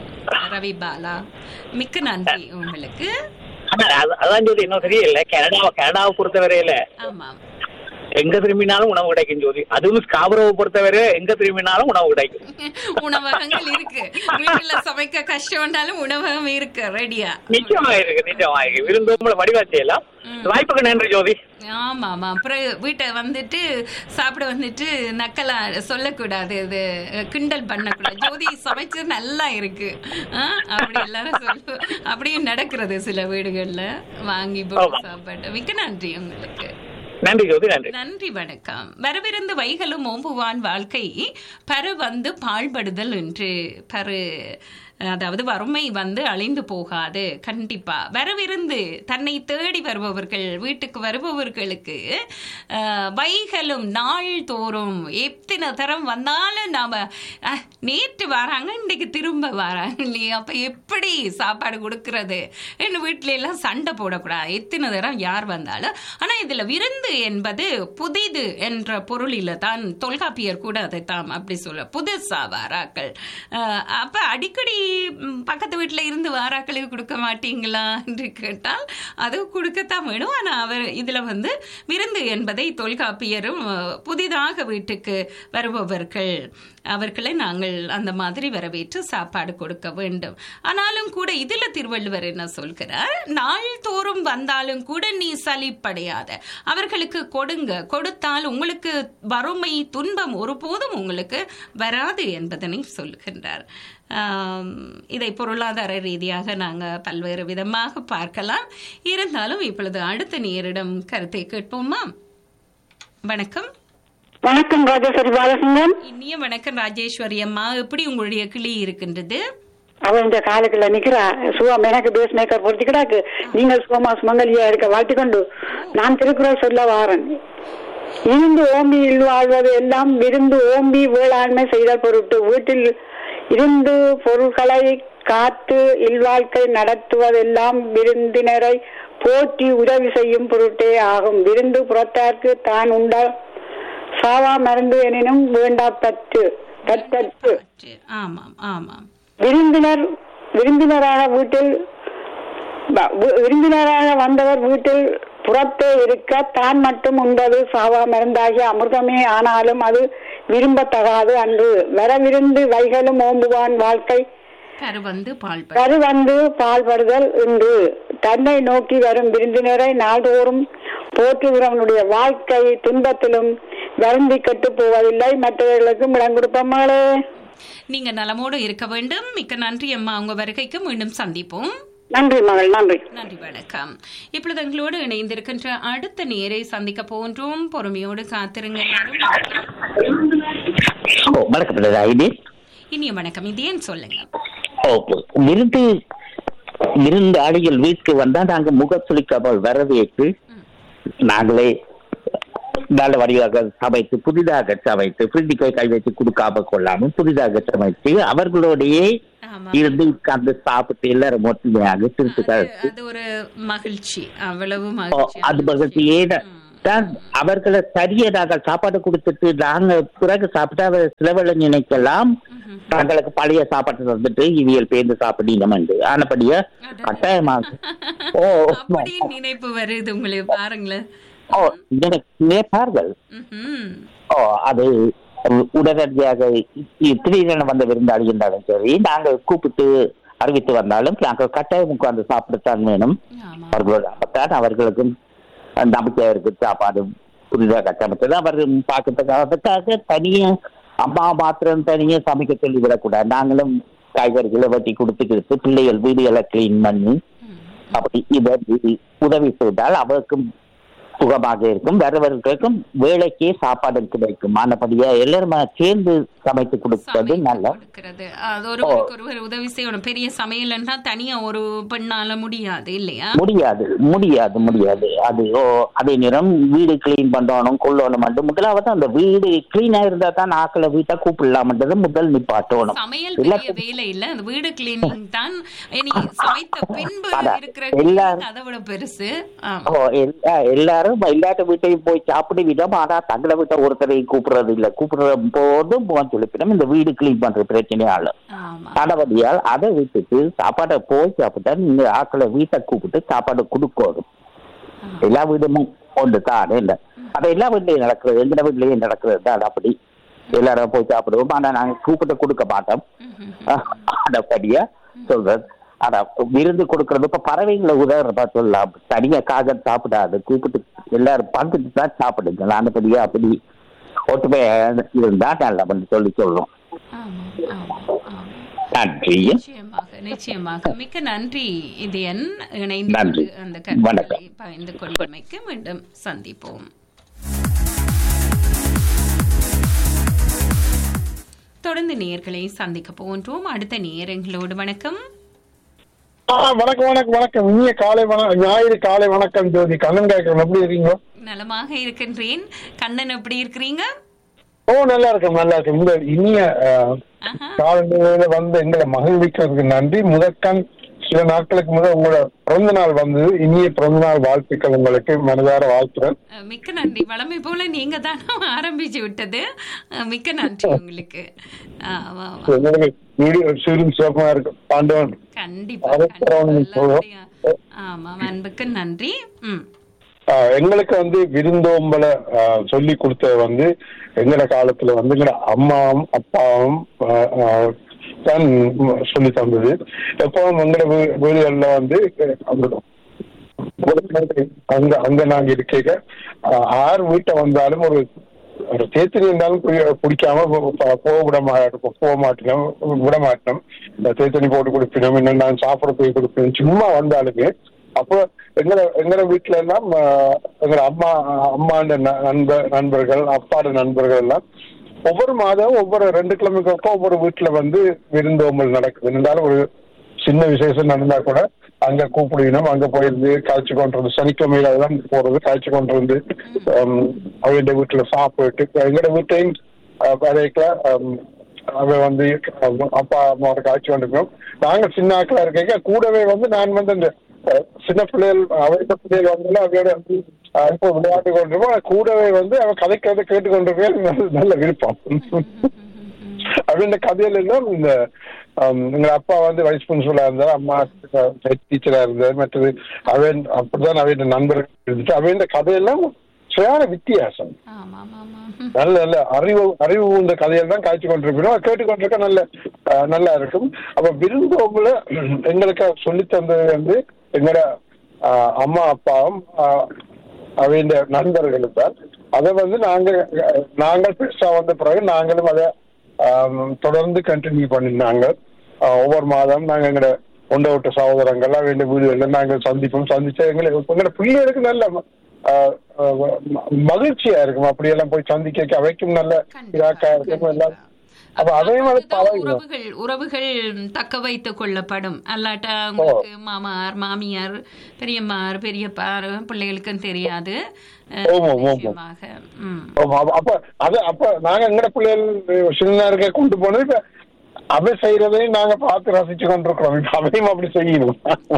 ரவி பாலா மிக்க நன்றி உங்களுக்கு ஆனா அது- அதான் சொல்லி இன்னும் தெரியல கனடா கனடாவை பொறுத்தவரையில ஆமாம் எங்க திரும்பினாலும் உணவு கிடைக்கும் ஜோதி அதுவும் ஸ்காபரோவை பொறுத்தவரை எங்க திரும்பினாலும் உணவு கிடைக்கும் உணவகங்கள் இருக்கு வீட்டுல சமைக்க கஷ்டம்னாலும் உணவகம் இருக்கு ரெடியா நிச்சயமா இருக்கு நிச்சயமா இருக்கு விருந்தோம்பல வடிவா செய்யலாம் வாய்ப்புக்கு நன்றி ஜோதி ஆமா ஆமா அப்புறம் வீட்டை வந்துட்டு சாப்பிட வந்துட்டு நக்கலா சொல்லக்கூடாது இது கிண்டல் பண்ணக்கூடாது ஜோதி சமைச்சு நல்லா இருக்கு ஆ, அப்படி எல்லாரும் சொல்லு அப்படியும் நடக்கிறது சில வீடுகள்ல வாங்கி போட்டு சாப்பாடு மிக்க நன்றி உங்களுக்கு நன்றி ஜோதி நன்றி நன்றி வணக்கம் வரவிருந்து வைகளும் ஓம்புவான் வாழ்க்கை பரு வந்து பாழ்படுதல் என்று பரு அதாவது வறுமை வந்து அழிந்து போகாது கண்டிப்பா வரவிருந்து தன்னை தேடி வருபவர்கள் வீட்டுக்கு வருபவர்களுக்கு அஹ், வைகளும் நாள்தோறும் எத்தனை தரம் வந்தாலும் நாம அஹ், நேற்று வராங்க இன்னைக்கு திரும்ப வராங்க இல்லையா அப்ப எப்படி சாப்பாடு கொடுக்கறது என்ன வீட்டுல எல்லாம் சண்டை போடக்கூடாது எத்தனை தரம் யார் வந்தாலும் ஆனா இதுல விருந்து என்பது புதிது என்ற பொருளில தான் தொல்காப்பியர் கூட அதை தாம் அப்படி சொல்ல புதுசா வாராக்கள் அஹ், அப்ப அடிக்கடி ம், பக்கத்து வீட்டுல இருந்து வாராக்களுக்கு கொடுக்க மாட்டீங்களா என்று கேட்டால் அது கொடுக்கத்தான் வேணும் ஆனா அவர் இதுல வந்து விருந்து என்பதை தொல்காப்பியரும் அஹ், புதிதாக வீட்டுக்கு வருபவர்கள் அவர்களை நாங்கள் அந்த மாதிரி வரவேற்று சாப்பாடு கொடுக்க வேண்டும் ஆனாலும் கூட இதுல திருவள்ளுவர் என்ன சொல்கிறார் நாள்தோறும் வந்தாலும் கூட நீ சலிப்படையாத அவர்களுக்கு கொடுங்க கொடுத்தால் உங்களுக்கு வறுமை துன்பம் ஒருபோதும் உங்களுக்கு வராது என்பதனை சொல்கின்றார் ஆம், இதை பொருளாதார ரீதியாக நாங்கள் பல்வேறு விதமாக பார்க்கலாம் இருந்தாலும் இப்பொழுது அடுத்த நேரிடம் கருத்தை கேட்போமா வணக்கம் வணக்கம் ராஜேஸ்வரி பாலசிங்கம் இனிய வணக்கம் ராஜேஸ்வரி அம்மா எப்படி உங்களுடைய கிளி இருக்கின்றது அவ இந்த காலுக்குள்ள நிக்கிறா சுகம் எனக்கு பேஸ் மேக்கர் பொறுத்து கிடாக்கு நீங்கள் சுகமா சுமங்கலியா இருக்க வாழ்த்துக்கொண்டு நான் திருக்குறள் சொல்ல வாரன் இருந்து ஓம்பி வாழ்வது எல்லாம் விருந்து ஓம்பி வேளாண்மை செய்தல் பொருட்டு வீட்டில் இருந்து பொருட்களை காத்து இல்வாழ்க்கை நடத்துவதெல்லாம் விருந்தினரை போற்றி உதவி செய்யும் பொருட்டே ஆகும் விருந்து புறத்தார்க்கு தான் உண்ட சாவா மருந்து எனினும் வேண்டா பற்று பற்றற்று ஆமாம் ஆமாம் விருந்தினர் விருந்தினராக வீட்டில் வ- வி- விருந்தினராக வந்தவர் வீட்டில் புறத்தே இருக்க தான் மட்டும் உண்பது சாவா மருந்தாகிய அமிர்தமே ஆனாலும் அது விரும்பத்தகாது அன்று வரவிருந்து வைகளும் ஓம்புவான் வாழ்க்கை கரு வந்து பால் கரு வந்து பால்படுதல் என்று தன்னை நோக்கி வரும் விருந்தினரை நாள்தோறும் போற்றுகிறவனுடைய வாழ்க்கை துன்பத்திலும் வருந்தி கெட்டு போவதில்லை மற்றவர்களுக்கும் இடம் கொடுப்போமாளே நீங்க நலமோடு இருக்க வேண்டும் மிக்க நன்றி அம்மா உங்க வருகைக்கு மீண்டும் சந்திப்போம் நன்றி மகள் நன்றி நன்றி வணக்கம் இப்பொழுது எங்களோடு இணைந்திருக்கின்ற அடுத்த நேரை சந்திக்க போன்றோம் பொறுமையோடு காத்திருங்க எல்லாரும். ஓ வணக்கம் ஐடி இனிய வணக்கம் இது ஏன் சொல்லுங்க ஓ விருந்து விருந்தாளிகள் வீட்டுக்கு வந்தா நாங்க முகச்சுளிக்காமல் வரவேற்று நாங்களே நல்ல வடிவாக சமைத்து புதிதாக சமைத்து பிரிண்டிக்கை கை வைத்து கொடுக்காம கொள்ளாமல் புதிதாக சமைத்து அவர்களோடையே ஆமா இருந்து உட்கார்ந்து சாப்பிட்டு எல்லாரும் ஒற்றுமையாக சிரித்து கழித்து அது ஒரு மகிழ்ச்சி அவ்வளவு ஓ, மகிழ்ச்சி அது பகத்தியே தான் அவர்களை சரியா நாங்கள் சாப்பாடு கொடுத்துட்டு நாங்க பிறகு சாப்பிட்டா அவர் சிலவளை நினைக்கலாம் தங்களுக்கு பழைய சாப்பாட்டு தந்துட்டு இவியல் பேர்ந்து சாப்பிடணும் ஆனபடியா கட்டாயமாக ஓ அப்படி நினைப்பு வருது உங்களுக்கு பாருங்களேன் ஓ நினை- நினைப்பார்கள் ம்ஹும். ஓ அது உடனடியாக இ- திடீரென வந்த விருந்தாளி இருந்தாலும் சரி நாங்கள் கூப்பிட்டு அறிவித்து வந்தாலும் நாங்கள் கட்டாயம் உட்கார்ந்து சாப்பிடத்தான் வேணும் ஆமா அவர்களோட அப்பத்தான் அவர்களுக்கும் நம்பிக்கை இருக்கு சாப்பாடு புதிதாக கட்டமைச்சது அவர் பார்க்கறதுக்காக தனியா அம்மா மாத்திரம் தனியா சமைக்க சொல்லி விடக்கூடாது நாங்களும் காய்கறிகளை வெட்டி கொடுத்துக்கிட்டு பிள்ளைகள் வீடுகளை கிளீன் பண்ணி அப்படி இதை இது உதவி செய்தால் அவருக்கும் சுகமாக இருக்கும் வரவர்களுக்கும் வேலைக்கே சாப்பாடு கிடைக்கும் ஆனபடியா எல்லாருமே சேர்ந்து சமைத்து கொடுப்பது சமைத்து நல்ல கொடுக்கிறது அது ஒருவருக்கு ஒருவர் உதவி செய்யணும் பெரிய சமையல்னா தனியா ஒரு பெண்ணால முடியாது இல்லையா முடியாது முடியாது முடியாது அது ஓ அதே நேரம் வீடு கிளீன் பண்ணணும் கொள்ளணும் முதலாவது அந்த வீடு கிளீனா இருந்தா தான் ஆக்களை வீட்டை கூப்பிடலாம்ன்றது முதல் நிப்பாட்டணும் சமையல் இல்ல பெரிய வேலை இல்ல அந்த வீடு கிளீனிங் தான் இனி சமைத்த பின்பு அதான். இருக்கிற எல்லாரும் cleaning அதை விட பெருசு ஆமா ஓ எல்லா எல்லாரும் எல்லாட்ட வீட்டையும் போய் சாப்பிட விதம் ஆனா தங்களை வீட்டை ஒருத்தரையும் கூப்பிடுறது இல்ல கூப்பிடுற போதும் முகம் சொல்லிப்பிடும் இந்த வீடு கிளீன் பண்ற பிரச்சனையால ஆமா ஆனபடியால் அதை விட்டுட்டு சாப்பாடை போய் சாப்பிட்டா நீங்க ஆக்களை வீட்டை கூப்பிட்டு சாப்பாடு கொடுக்கணும் எல்லா வீடுமும் ஒன்று தான் இல்லை அப்ப எல்லா வீட்லயும் நடக்கிறது எந்த வீட்லயும் நடக்கிறது தான் அப்படி எல்லாரும் போய் சாப்பிடுவோம் ஆனா நாங்க கூப்பிட்டு கொடுக்க மாட்டோம் அதப்படியா சொல்றது ஆனா விருந்து கொடுக்கறது இப்ப பறவைங்களை உதாரணமா சொல்லலாம் தனியா காகம் சாப்பிடாது கூப்பிட்டு எல்லாரும் பங்கிட்டு தான் சாப்பிடுங்க நானுபடியா அப்படி ஒற்றுமை இருந்தா நல்ல சொல்லி சொல்றோம் ஆமா ஆமா ஆமா நன்றி நிச்சயமாக நிச்சயமாக மிக்க நன்றி இது என் இணைந்து நன்றி. கொண்டு அந்த கருத்துக்களை வணக்கம். பகிர்ந்து கொள்வமைக்கு மீண்டும் சந்திப்போம் தொடர்ந்து நேயர்களை சந்திக்க போன்றோம் அடுத்த நேயரங்களோடு வணக்கம் ஆ, வணக்கம் வணக்கம் வணக்கம் இனிய காலை வணக்கம் ஞாயிறு காலை வணக்கம் ஜோதி கண்ணன் கேட்கணும் எப்படி இருக்கீங்க நலமாக இருக்கின்றேன் கண்ணன் எப்படி இருக்கிறீங்க ஓ நல்லா இருக்கும் நல்லா இருக்கும் இந்த இனிய காலநிலையில வந்து எங்களை மகிழ்விக்கிறதுக்கு நன்றி முதற்கண் சில நாட்களுக்கு முதல் உங்களோட பிறந்த நாள் வந்தது இனிய பிறந்த நாள் வாழ்த்துக்கள் உங்களுக்கு மனதார வாழ்த்துறேன் அஹ், மிக்க நன்றி வளமை போல நீங்க தானே ஆரம்பிச்சு விட்டது அஹ், மிக்க நன்றி உங்களுக்கு ஆமா, ஆமா. உங்களுக்கு வீடியோ சீரும் சிறப்பா இருக்கும் பாண்டவன் கண்டிப்பா அரசரவணன் சொல்றோம் ஆமா அன்புக்கு நன்றி ம் ஆ, எங்களுக்கு வந்து விருந்தோம்பல ஆ, சொல்லி கொடுத்தது வந்து எங்கட காலத்துல வந்து எங்கட அம்மாவும் அப்பாவும் ஆ, ஆ, தான் சொல்லி தந்தது எப்பவும் எங்கட வீ- வீடுகள்ல வந்து அந்த- அங்க அங்க நாங்க இருக்க ஆறு வீட்டை வந்தாலும் ஒரு ஒரு தேத்திரி இருந்தாலும் குடி- குடிக்காம போ- போ- போக விட மாட்டோம் போக மாட்டோம் விட மாட்டோம் இந்த தேத்தனி போட்டு குடிப்பினோம் இன்னும் நான் சாப்பிட போய் கொடுப்பேன் சும்மா வந்தாலுமே அப்போ எங்கட எங்கட வீட்டுல எல்லாம் ஆஹ், எங்கட அம்மா அம்மாண்ட ந- நண்பர் நண்பர்கள் அப்பாட நண்பர்கள் எல்லாம் ஒவ்வொரு மாதம் ஒவ்வொரு ரெண்டு கிழமைக்கு அப்போ ஒவ்வொரு வீட்டுல வந்து விருந்தோம்பல் நடக்குது இருந்தாலும் ஒரு சின்ன விசேஷம் நடந்தா கூட அங்க கூப்பிடுவினோம் அங்க போயிருந்து காய்ச்சி கொண்டு வந்து சனிக்கிழமையில தான் போறது காய்ச்சி கொண்டு வந்து அவங்க வீட்டுல சாப்பிட்டு எங்கட வீட்டையும் வரைக்கல அவ வந்து அஹ், அப்பா அம்மாவோட காய்ச்சி கொண்டிருக்கோம் நாங்க சின்ன ஆக்களா இருக்க கூடவே வந்து நான் வந்து இந்த அஹ், சின்ன பிள்ளைகள் அவரோட பிள்ளைகள் வந்து அவையோட அஹ், இப்போ விளையாட்டு கொண்டிருப்போம் கூடவே வந்து அவ கதைக்கிறத கேட்டு கொண்டிருக்கேன் நல்ல- நல்ல விருப்பம் அப்படின்ற கதையில எல்லாம் இந்த ஆம், எங்க அப்பா வந்து வைஸ் பிரின்சிபலா இருந்தார் அம்மா டீச்சரா இருந்தார் மற்றது அவன் அப்படிதான் அவன் நண்பர்கள் இருந்துட்டு அவன் கதையெல்லாம் சரியான வித்தியாசம் நல்ல நல்ல அறிவு அறிவு இந்த கதையில் தான் காய்ச்சி கொண்டிருக்கணும் அதை கேட்டுக்கொண்டிருக்க நல்ல அஹ், நல்லா இருக்கும் அப்ப விருந்தோம்புல எங்களுக்கு சொல்லி தந்தது வந்து எங்களோட அஹ், அம்மா அப்பாவும் அஹ், அவன் நண்பர்கள் தான் அதை வந்து நாங்க அஹ், நாங்கள் பெருசா வந்த பிறகு நாங்களும் அதை ஆம், தொடர்ந்து கண்டினியூ பண்ணிருந்தாங்க அஹ், ஒவ்வொரு மாதம் நாங்க எங்களோட ஒண்ட விட்ட சகோதரங்கள் அவன் வீடுகளில் நாங்கள் சந்திப்போம் சந்திச்சா எங்களை எங்களோட பிள்ளைகளுக்கு நல்ல அஹ், அஹ், ம- மகிழ்ச்சியா இருக்கும் அப்படியெல்லாம் போய் சந்திக்க அவைக்கும் நல்ல இதாக்கா இருக்கும் எல்லாம் அப்ப அதையும் அது பழகிடும் உறவுகள் உறவுகள் தக்க வைத்துக் கொள்ளப்படும் அல்லாட்டா உங்களுக்கு மாமார் மாமியார் பெரியம்மார் பெரியப்பார் பிள்ளைகளுக்கும் தெரியாது அஹ், ஆமா, ஆமா. நிச்சயமாக ம் ஆமா, அப்ப- அப்ப அது அப்ப நாங்க எங்கட பிள்ளைகள் சின்ன இருக்க கொண்டு போனது இப்ப அவை செய்யறதையும் நாங்க பார்த்து ரசிச்சு கொண்டிருக்கிறோம் இப்ப அவையும் அப்படி செய்யணும்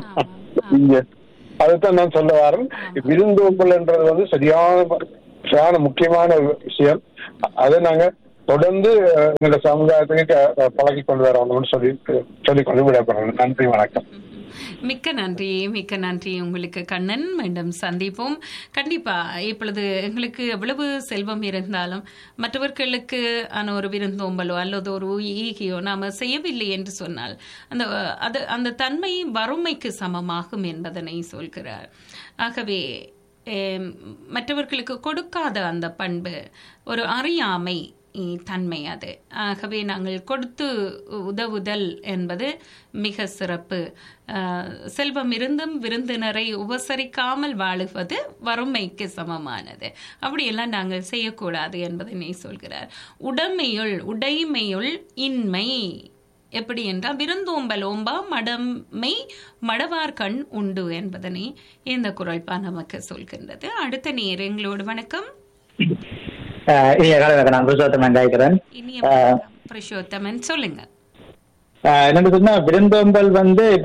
இங்க அதுதான் நான் சொல்ல வரேன் விருந்தோம்பல்ன்றது வந்து சரியான சரியான முக்கியமான ஒரு விஷயம் அதை நாங்க தொடர்ந்து அஹ், எங்களோட சமுதாயத்துக்கு க- பழகி கொண்டு வரணும்னு சொல்லி சொல்லிக் கொண்டு விடப்படுறேன் நன்றி வணக்கம் மிக்க நன்றி மிக்க நன்றி உங்களுக்கு கண்ணன் மீண்டும் சந்திப்போம் கண்டிப்பா இப்பொழுது எங்களுக்கு எவ்வளவு செல்வம் இருந்தாலும் மற்றவர்களுக்கு ஆன ஒரு விருந்தோம்பலோ அல்லது ஒரு ஈகியோ நாம செய்யவில்லை என்று சொன்னால் அந்த அது அந்த தன்மை வறுமைக்கு சமமாகும் என்பதனை சொல்கிறார் ஆகவே em, மற்றவர்களுக்கு கொடுக்காத அந்த பண்பு ஒரு அறியாமை இ- தன்மை அது ஆகவே நாங்கள் கொடுத்து உதவுதல் என்பது மிக சிறப்பு அஹ், செல்வம் இருந்தும் விருந்தினரை உபசரிக்காமல் வாழுவது வறுமைக்கு சமமானது அப்படியெல்லாம் நாங்கள் செய்யக்கூடாது என்பதனை சொல்கிறார் உடைமையுள் உடைமையுள் இன்மை எப்படி என்றால் விருந்தோம்பல் ஓம்பா மடமை மடவார் கண் உண்டு என்பதனை இந்த குரல்பா நமக்கு சொல்கின்றது அடுத்த நேர் எங்களோடு வணக்கம் ஆஹ் இனிய காலை வணக்கம் நான் புருஷோத்தமன் காய்க்கிறேன் இனிய ஆஹ் புருஷோத்தமன் சொல்லுங்க ஆஹ் என்னன்னு சொன்னா விருந்தோம்பல் வந்து இப்ப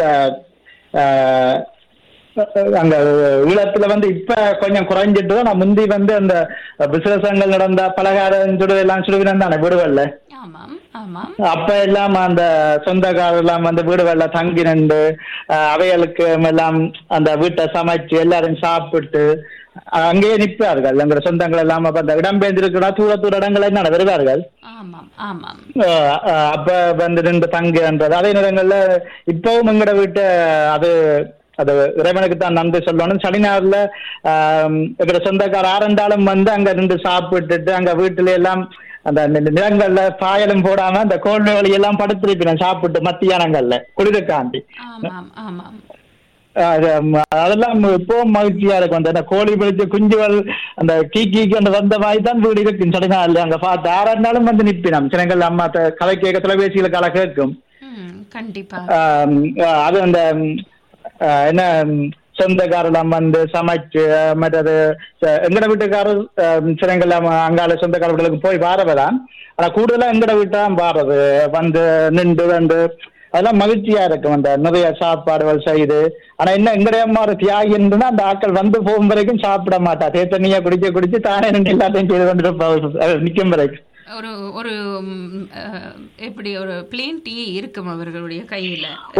ஆஹ் அங்க ஈழத்துல வந்து இப்ப கொஞ்சம் குறைஞ்சிட்டு தான் நான் முந்தி வந்து அந்த விசேஷங்கள் நடந்த பலகாரம் சுடுவது எல்லாம் சுடுவினம் தானே விடுவல்ல ஆமாம் ஆமாம் அப்ப எல்லாம் அந்த சொந்தக்காரர் எல்லாம் வந்து வீடுகள்ல தங்கி நின்று அஹ், அவைகளுக்கு எல்லாம் அந்த வீட்டை சமைச்சு எல்லாரும் சாப்பிட்டு அஹ், அங்கேயே நிற்பார்கள் எங்க சொந்தங்கள் எல்லாம் அப்ப அந்த இடம்பெயர்ந்திருக்கிறா தூர தூர இடங்கள் என்ன வருவார்கள் ஆமாம் ஆமாம் அஹ், அஹ், அப்ப வந்து நின்று தங்குன்றது அதே நேரங்கள்ல இப்பவும் எங்கட வீட்டை அது அது இறைவனுக்கு தான் நன்றி சொல்லணும் சனி ஞாயிறுல ஆஹ், எங்கட சொந்தக்கார ஆரண்டாலும் வந்து அங்க நின்று சாப்பிட்டுட்டு அங்க வீட்டுல எல்லாம் அந்த நி- நிலங்கள்ல பாயலும் போடாம அந்த கோல்டு வழி எல்லாம் படுத்திருப்பினேன் சாப்பிட்டு மத்தியானங்கள்ல குளிருக்காண்டி ஆமாம் ஆமாம் அது, ம, அதெல்லாம் இப்பவும் மகிழ்ச்சியா இருக்கும் அந்த அந்த கோழி பிடிச்ச குஞ்சுகள் அந்த கீ கீக்கு அந்த வந்த மாதிரி தான் வீடு இருக்கும் சடங்கால அங்க பார்த்து ஆறாண்டாலும் வந்து நிற்பினோம் சினங்கள் அம்மா த- கதை கேட்க தொலைபேசியில கலை கேட்கும் ம், கண்டிப்பா ஆம், அஹ் அது அந்த ம், அஹ் என்ன ம், சொந்தக்காரெல்லாம் வந்து சமைச்சு அஹ் மற்றது அஹ் எங்கட வீட்டுக்காரர் அஹ் சிலங்கள் அங்கால சொந்தக்கார வீட்டுக்கு போய் வாரவதான் ஆனா கூடுதலா எங்கட வீட்டான் வாரது வந்து நின்று வந்து அதெல்லாம் மகிழ்ச்சியா இருக்கும் அந்த நிறைய சாப்பாடுகள் செய்து ஆனா என்ன எங்கடைய அம்மா ஒரு தியாகி என்றுன்னா அந்த ஆட்கள் வந்து போகும் வரைக்கும் சாப்பிட மாட்டா தேத்தண்ணியா குடிச்சு குடிச்சு தானே நின்று எல்லாத்தையும் செய்து வந்துட்டு நிக்கும் வரைக்கும் ஒரு ஒரு ம், அஹ், எப்படி ஒரு பிளேன் டீ இருக்கும் அவர்களுடைய கையில ஓ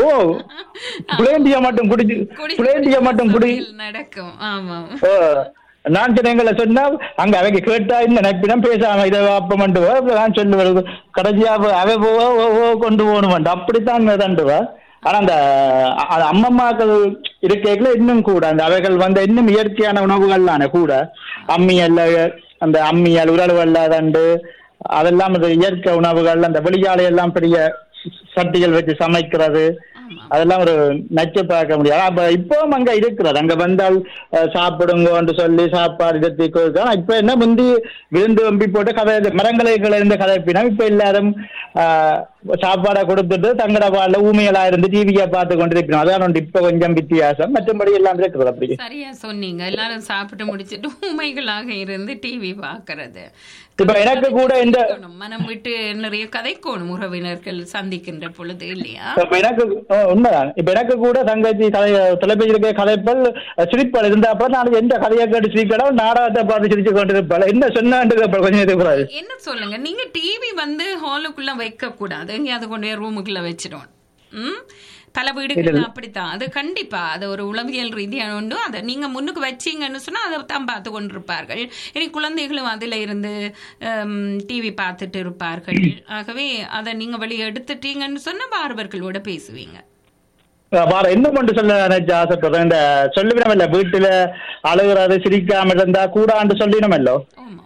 புளேண்டிய மட்டும் குடிச்சு புளேண்டிய மட்டும் குடி நடக்கும் ஆமாம் ஓ, நான் சின்னங்களை சொன்னா அங்க அவங்க கேட்டா இந்த நினைப்பினம் பேசாம இதை அப்ப மண்டுவா நான் சொல்லுவது கடைசியா அவ அவ போவா ஓ ஓ கொண்டு போகணும் அப்படித்தான் தண்டுவா ஆனா அந்த அ- அது அம்மம்மாக்கள் இருக்கைகளை இன்னும் கூட அந்த அவைகள் வந்து இன்னும் இயற்கையான உணவுகள் தானே கூட அம்மியல்ல அந்த அம்மியல் உரல்வல்ல தண்டு அதெல்லாம் இந்த இயற்கை உணவுகள் அந்த வெளியாலை எல்லாம் பெரிய சட்டிகள் வச்சு சமைக்கிறது அதெல்லாம் ஒரு நச்சு பார்க்க முடியாது அப்ப இப்பவும் அங்க இருக்கிறது அங்க வந்தால் அஹ், சாப்பிடுங்கன்னு சொல்லி சாப்பாடு எடுத்து கொடுக்க ஆனா இப்ப என்ன முந்தி விருந்து வம்பி போட்டு கதை மரங்களை இருந்து கதைப்பினா இப்ப எல்லாரும் ஆஹ், சாப்பாடை கொடுத்துட்டு தங்கட பாடல ஊமைகளா இருந்து டிவியை பார்த்து கொண்டு இருப்பினோம் அதான் ஒன்று இப்ப கொஞ்சம் வித்தியாசம் மற்றபடி எல்லாம் இருக்குது அப்படி சரியா சொன்னீங்க எல்லாரும் சாப்பிட்டு முடிச்சிட்டு ஊமைகளாக இருந்து டிவி பார்க்கறது இப்ப எனக்கு கூட இந்த மனம் விட்டு நிறைய கதைக்கோணும் உறவினர்கள் சந்திக்கின்ற பொழுது இல்லையா இப்ப எனக்கு அஹ், உண்மைதான் இப்ப எனக்கு கூட தங்கச்சி கதை தொலைபேசி இருக்க கதைப்பல் சிரிப்பாள் இருந்தாப்ப நான் எந்த கதையை கேட்டு சிரிக்கடா நாடகத்தை பார்த்து சிரிச்சு கொண்டிருப்பாள் என்ன சொன்னாண்டு கேட்பாள் கொஞ்சம் இதுக்கூடாது என்ன சொல்லுங்க நீங்க டிவி வந்து ஹாலுக்குள்ள வைக்க கூடாது எங்கேயாவது கொண்டு போய் ரூமுக்குள்ள வச்சிடும் ம் பல வீடுகள் இல்ல. அப்படித்தான் அது கண்டிப்பா அது ஒரு உளவியல் ரீதியான உண்டு அதை நீங்க முன்னுக்கு வச்சீங்கன்னு சொன்னா அதை தான் பார்த்து கொண்டிருப்பார்கள் இனி குழந்தைகளும் அதுல இருந்து டிவி பார்த்துட்டு இருப்பார்கள் ஆகவே அதை நீங்க வெளியே எடுத்துட்டீங்கன்னு சொன்னா பார்வர்களோட பேசுவீங்க வேற என்ன மட்டும் சொல்ல நினைச்சு ஆசைப்படுறேன் இந்த சொல்லுவினமல்ல வீட்டுல அழுகுறது சிரிக்காம இருந்தா கூடாண்டு சொல்லினமல்லோ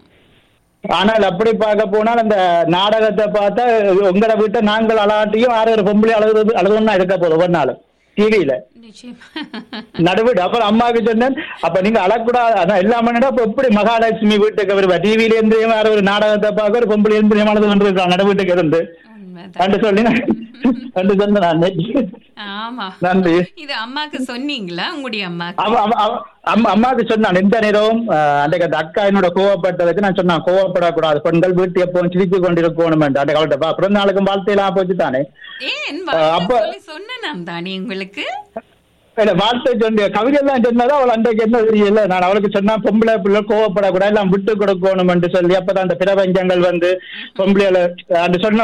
ஆனால் அப்படி பார்க்க போனால் அந்த நாடகத்தை பார்த்தா உங்களோட வீட்டை நாங்கள் அலாட்டியும் ஆறு ஒரு பொம்பளை அழுகுறது அழுகுன்னா இருக்க போதும் ஒரு நாள் டிவியில நடுவீடு அப்புறம் அம்மாவுக்கு சொன்னேன் அப்ப நீங்க அழக்கூடாது அதான் எல்லா மணிடா அப்ப எப்படி மகாலட்சுமி வீட்டுக்கு வருவா டிவியில இருந்து வேற ஒரு நாடகத்தை பார்க்க ஒரு பொம்பளை இருந்து அழுது கொண்டு இருக்கான் நடுவீட்டுக்கு இருந்து கண்டு சொல்லி நான் கண்டு சொன்னேன் நான் நேற்று. ஆமா நன்றி இது அம்மாக்கு சொன்னீங்களா உங்களுடைய அம்மா அவ- அவ- அவ- அம்மா அம்மாவுக்கு சொன்னான் எந்த நேரமும் அஹ், அன்றைக்கு அந்த அக்கா என்னோட கோவப்பட்டதுக்கு நான் சொன்னான் கோவப்படக்கூடாது பெண்கள் வீட்டு எப்பவும் சிரிச்சு கொண்டிருக்கணும் அன்றைக்கு அவள்கிட்ட பா பிறந்த நாளுக்கும் வாழ்த்தையெல்லாம் போச்சு தானே ஏன் அஹ், அப்ப சொல்லி சொன்னேன் தானே உங்களுக்கு இல்ல வாழ்த்தை சொன்ன கவிதை எல்லாம் சொன்னதா அவள் அன்றைக்கு என்ன தெரியல நான் அவளுக்கு சொன்னா பொம்பளை பிள்ளை கோவப்படக்கூடாது எல்லாம் விட்டு கொடுக்கணும் என்று சொல்லி அப்பதான் அந்த பிரபஞ்சங்கள் வந்து பொம்பளைகளை அந்த சொன்ன